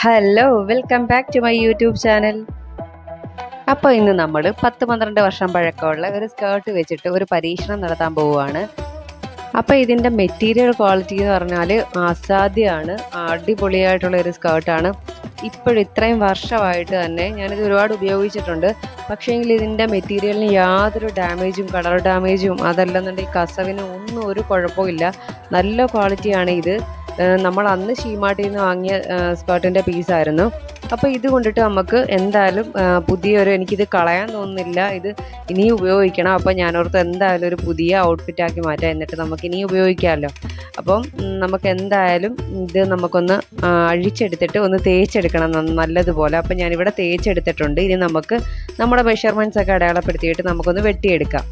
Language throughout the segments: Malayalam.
hello welcome back to my YouTube channel അപ്പോൾ ഇന്ന് നമ്മൾ പത്ത് പന്ത്രണ്ട് വർഷം പഴക്കമുള്ള ഒരു സ്കേർട്ട് വെച്ചിട്ട് ഒരു പരീക്ഷണം നടത്താൻ പോവുകയാണ് അപ്പോൾ ഇതിൻ്റെ മെറ്റീരിയൽ ക്വാളിറ്റി എന്ന് പറഞ്ഞാൽ അസാധ്യമാണ് അടിപൊളിയായിട്ടുള്ള ഒരു സ്കേർട്ടാണ് ഇപ്പോഴും ഇത്രയും വർഷമായിട്ട് തന്നെ ഞാനിത് ഒരുപാട് ഉപയോഗിച്ചിട്ടുണ്ട് പക്ഷേങ്കിൽ ഇതിൻ്റെ മെറ്റീരിയലിന് യാതൊരു ഡാമേജും കളർ ഡാമേജും അതല്ലെന്നുണ്ടെങ്കിൽ കസവിന് ഒന്നും ഒരു കുഴപ്പമില്ല നല്ല ക്വാളിറ്റിയാണ് ഇത് ഏഹ് നമ്മൾ അന്ന് ഷീമാട്ടിൽ നിന്ന് വാങ്ങിയ സ്കേർട്ടിൻ്റെ പീസായിരുന്നു അപ്പോൾ ഇത് കൊണ്ടിട്ട് നമുക്ക് എന്തായാലും ഏഹ് പുതിയൊരു എനിക്കിത് കളയാൻ തോന്നുന്നില്ല ഇത് ഇനിയും ഉപയോഗിക്കണം അപ്പോൾ ഞാനോർത്ത് എന്തായാലും ഒരു പുതിയ ഔട്ട്ഫിറ്റ് ആക്കി മാറ്റാം എന്നിട്ട് നമുക്ക് ഇനി ഉപയോഗിക്കാമല്ലോ അപ്പം ഉം, നമുക്ക് എന്തായാലും ഇത് നമുക്കൊന്ന് ആ, അഴിച്ചെടുത്തിട്ട് ഒന്ന് തേച്ചെടുക്കണം നന്ന- നല്ലതുപോലെ അപ്പം ഞാനിവിടെ തേച്ചെടുത്തിട്ടുണ്ട് ഇനി നമുക്ക് നമ്മുടെ മെഷർമെൻറ്റ്സ് ഒക്കെ അടയാളപ്പെടുത്തിയിട്ട് നമുക്കൊന്ന് വെട്ടിയെടുക്കാം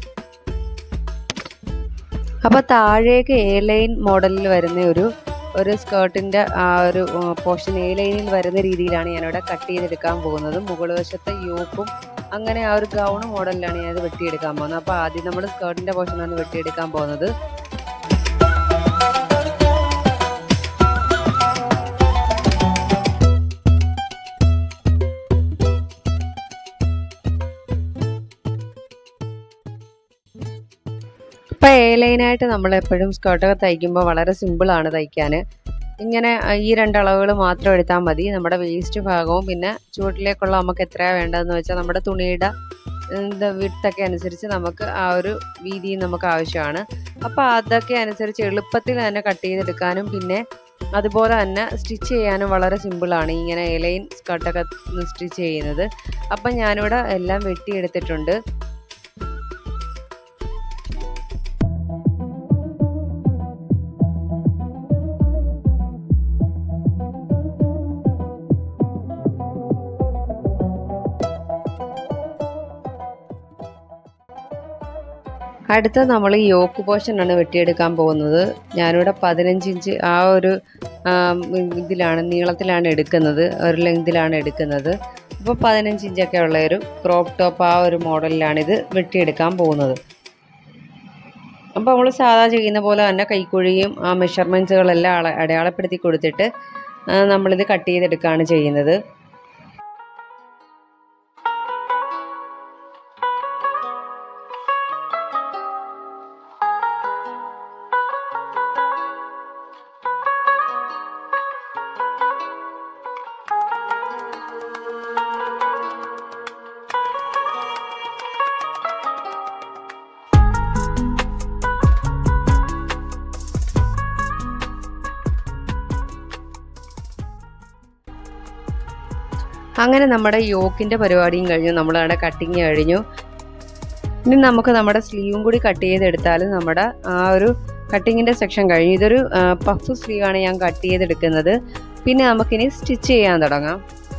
അപ്പോൾ താഴേക്ക് എ ലൈൻ മോഡലിൽ വരുന്ന ഒരു ഒരു സ്കേർട്ടിൻ്റെ ആ ഒരു പോർഷൻ എ ലൈനിൽ വരുന്ന രീതിയിലാണ് ഞാനിവിടെ കട്ട് ചെയ്തെടുക്കാൻ പോകുന്നത് മുകൾ വശത്തെ യോക്കും അങ്ങനെ ആ ഒരു ഗൗൺ മോഡലിലാണ് ഞാനത് വെട്ടിയെടുക്കാൻ പോകുന്നത് അപ്പോൾ ആദ്യം നമ്മൾ സ്കേർട്ടിൻ്റെ പോർഷനാണ് വെട്ടിയെടുക്കാൻ പോകുന്നത് ഇപ്പം എ ലൈനായിട്ട് നമ്മൾ എപ്പോഴും സ്കേർട്ടൊക്കെ തയ്ക്കുമ്പോൾ വളരെ സിമ്പിളാണ് തയ്ക്കാൻ ഇങ്ങനെ അഹ് ഈ രണ്ട് അളവുകൾ മാത്രം എടുത്താൽ മതി നമ്മുടെ വേസ്റ്റ് ഭാഗവും പിന്നെ ചുവട്ടിലേക്കുള്ള നമുക്ക് എത്രയാണ് വേണ്ടതെന്ന് വെച്ചാൽ നമ്മുടെ തുണിയുടെ എന്താ വിട്ടൊക്കെ അനുസരിച്ച് നമുക്ക് ആ ഒരു വീതിയും നമുക്ക് ആവശ്യമാണ് അപ്പോൾ അതൊക്കെ അനുസരിച്ച് എളുപ്പത്തിൽ തന്നെ കട്ട് ചെയ്തെടുക്കാനും പിന്നെ അതുപോലെ തന്നെ സ്റ്റിച്ച് ചെയ്യാനും വളരെ സിമ്പിളാണ് ഇങ്ങനെ എലൈൻ സ്കർട്ടൊക്കെ സ്റ്റിച്ച് ചെയ്യുന്നത് അപ്പം ഞാനിവിടെ എല്ലാം വെട്ടിയെടുത്തിട്ടുണ്ട് അടുത്ത നമ്മൾ യോക്ക് പോർഷനാണ് വെട്ടിയെടുക്കാൻ പോകുന്നത് ഞാനിവിടെ പതിനഞ്ച് ഇഞ്ച് ആ ഒരു ആം, ഇതിലാണ് നീളത്തിലാണ് എടുക്കുന്നത് ഒരു ലെങ്തിലാണ് എടുക്കുന്നത് അപ്പോൾ പതിനഞ്ച് ഇഞ്ചൊക്കെ ഉള്ള ഒരു ക്രോപ്പ് ടോപ്പ് ആ ഒരു മോഡലിലാണ് ഇത് വെട്ടിയെടുക്കാൻ പോകുന്നത് അപ്പോൾ നമ്മൾ സാധാ ചെയ്യുന്ന പോലെ തന്നെ കൈക്കുഴിയും ആ മെഷർമെൻറ്റ്സുകളെല്ലാം അള അടയാളപ്പെടുത്തി കൊടുത്തിട്ട് ആ, നമ്മളിത് കട്ട് ചെയ്തെടുക്കുകയാണ് ചെയ്യുന്നത് അങ്ങനെ നമ്മുടെ യോക്കിൻ്റെ പരിപാടിയും കഴിഞ്ഞു നമ്മളവിടെ കട്ടിങ് കഴിഞ്ഞു ഇനി നമുക്ക് നമ്മുടെ സ്ലീവും കൂടി കട്ട് ചെയ്തെടുത്താൽ നമ്മുടെ ആ ഒരു കട്ടിങ്ങിൻ്റെ സെക്ഷൻ കഴിഞ്ഞു ഇതൊരു പഫ് സ്ലീവാണ് ഞാൻ കട്ട് ചെയ്തെടുക്കുന്നത് പിന്നെ നമുക്കിനി സ്റ്റിച്ച് ചെയ്യാൻ തുടങ്ങാം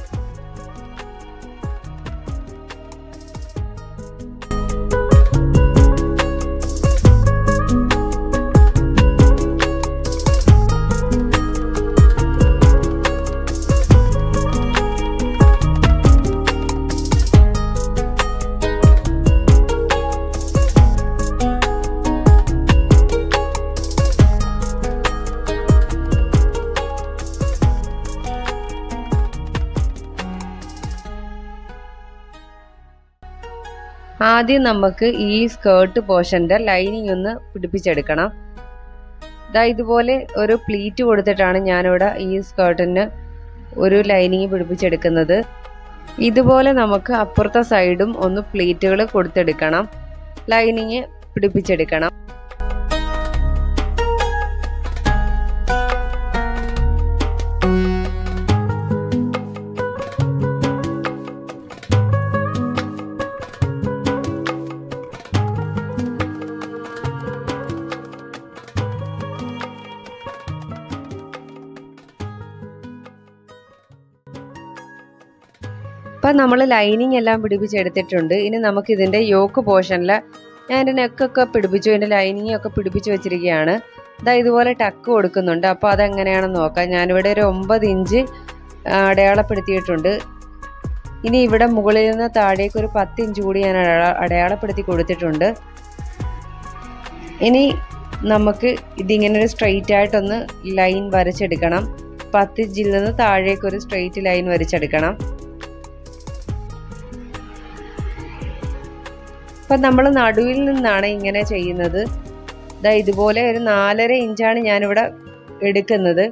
ആദ്യം നമുക്ക് ഈ സ്കേർട്ട് പോർഷൻ്റെ ലൈനിങ് ഒന്ന് പിടിപ്പിച്ചെടുക്കണം ഇതാ ഇതുപോലെ ഒരു പ്ലീറ്റ് കൊടുത്തിട്ടാണ് ഞാനിവിടെ ഈ സ്കേർട്ടിന് ഒരു ലൈനിങ് പിടിപ്പിച്ചെടുക്കുന്നത് ഇതുപോലെ നമുക്ക് അപ്പുറത്തെ സൈഡും ഒന്ന് പ്ലീറ്റുകൾ കൊടുത്തെടുക്കണം ലൈനിങ് പിടിപ്പിച്ചെടുക്കണം അപ്പം നമ്മൾ ലൈനിങ് എല്ലാം പിടിപ്പിച്ചെടുത്തിട്ടുണ്ട് ഇനി നമുക്ക് ഇതിൻ്റെ യോക്ക് പോർഷനിൽ ഞാൻ എൻ്റെ നെക്കൊക്കെ പിടിപ്പിച്ചു എൻ്റെ ലൈനിങ് ഒക്കെ പിടിപ്പിച്ച് വെച്ചിരിക്കുകയാണ് ഇതാ ഇതുപോലെ ടക്ക് കൊടുക്കുന്നുണ്ട് അപ്പോൾ അതെങ്ങനെയാണെന്ന് നോക്കാം ഞാനിവിടെ ഒരു ഒമ്പത് ഇഞ്ച് ആ, അടയാളപ്പെടുത്തിയിട്ടുണ്ട് ഇനി ഇവിടെ മുകളിൽ നിന്ന് താഴേക്ക് ഒരു പത്ത് ഇഞ്ച് കൂടി ഞാൻ അടയാള- അടയാളപ്പെടുത്തി കൊടുത്തിട്ടുണ്ട് ഇനി നമുക്ക് ഇതിങ്ങനെ ഒരു സ്ട്രെയിറ്റ് ആയിട്ടൊന്ന് ലൈൻ വരച്ചെടുക്കണം പത്തിഞ്ചിൽ നിന്ന് താഴേക്ക് ഒരു സ്ട്രെയിറ്റ് ലൈൻ വരച്ചെടുക്കണം അപ്പം നമ്മൾ നടുവിൽ നിന്നാണ് ഇങ്ങനെ ചെയ്യുന്നത് ഇതാ ഇതുപോലെ ഒരു നാലര ഇഞ്ചാണ് ഞാനിവിടെ എടുക്കുന്നത്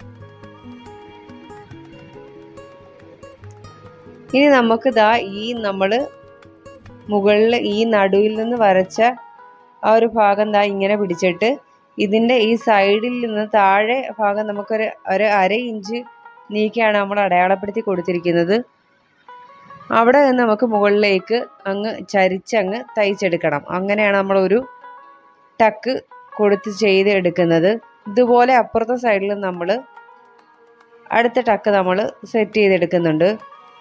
ഇനി നമുക്ക് ഇതാ ഈ നമ്മൾ മുകളിൽ ഈ നടുവിൽ നിന്ന് വരച്ച ആ ഒരു ഭാഗം ദാ ഇങ്ങനെ പിടിച്ചിട്ട് ഇതിൻ്റെ ഈ സൈഡിൽ നിന്ന് താഴെ ഭാഗം നമുക്കൊരു ഒരു അര ഇഞ്ച് നീക്കിയാണ് നമ്മൾ അടയാളപ്പെടുത്തി കൊടുത്തിരിക്കുന്നത് അവിടെ നിന്ന് നമുക്ക് മുകളിലേക്ക് അങ്ങ് ചരിച്ചങ്ങ് തയ്ച്ചെടുക്കണം അങ്ങനെയാണ് നമ്മളൊരു ടക്ക് കൊടുത്ത് ചെയ്ത് എടുക്കുന്നത് ഇതുപോലെ അപ്പുറത്തെ സൈഡിൽ നമ്മൾ അടുത്ത ടക്ക് നമ്മൾ സെറ്റ് ചെയ്തെടുക്കുന്നുണ്ട്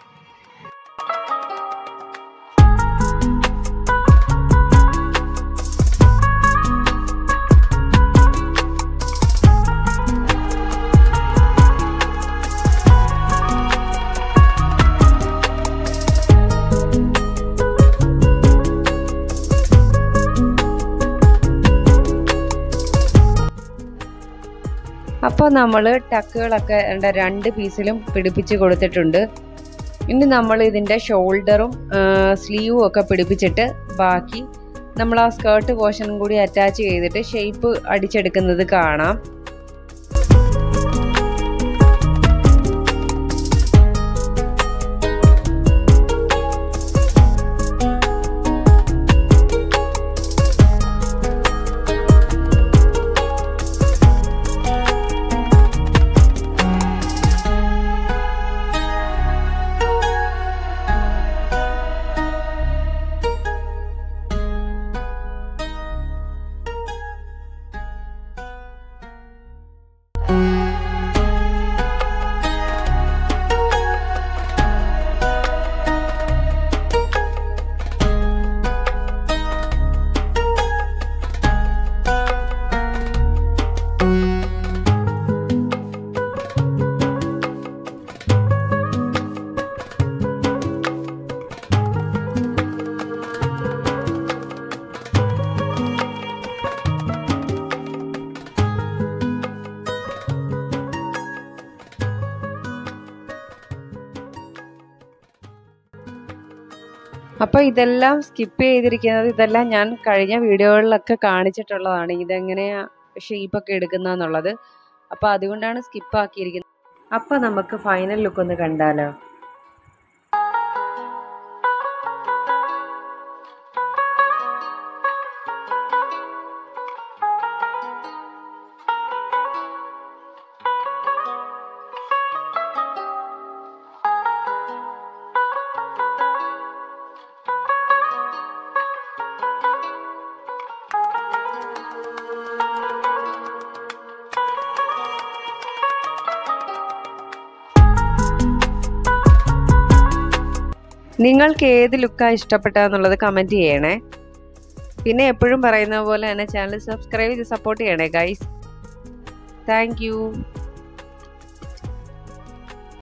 അപ്പോൾ നമ്മൾ ടക്കുകളൊക്കെ എൻ്റെ രണ്ട് പീസിലും പിടിപ്പിച്ച് കൊടുത്തിട്ടുണ്ട് ഇനി നമ്മൾ ഇതിൻ്റെ ഷോൾഡറും സ്ലീവും ഒക്കെ പിടിപ്പിച്ചിട്ട് ബാക്കി നമ്മൾ ആ സ്കേർട്ട് പോർഷനും കൂടി അറ്റാച്ച് ചെയ്തിട്ട് ഷേപ്പ് അടിച്ചെടുക്കുന്നത് കാണാം അപ്പോൾ ഇതെല്ലാം സ്കിപ്പ് ചെയ്തിരിക്കുന്നത് ഇതെല്ലാം ഞാൻ കഴിഞ്ഞ വീഡിയോകളിലൊക്കെ കാണിച്ചിട്ടുള്ളതാണ് ഇതെങ്ങനെയാ ഷേപ്പൊക്കെ എടുക്കുന്നതെന്നുള്ളത് അപ്പോൾ അതുകൊണ്ടാണ് സ്കിപ്പ് ആക്കിയിരിക്കുന്നത് അപ്പോൾ നമുക്ക് ഫൈനൽ ലുക്ക് ഒന്ന് കണ്ടാലോ നിങ്ങൾക്ക് ഏത് ലുക്കാണ് ഇഷ്ടപ്പെട്ടതെന്നുള്ളത് കമൻറ്റ് ചെയ്യണേ പിന്നെ എപ്പോഴും പറയുന്ന പോലെ തന്നെ ചാനൽ സബ്സ്ക്രൈബ് ചെയ്ത് സപ്പോർട്ട് ചെയ്യണേ ഗൈസ് താങ്ക്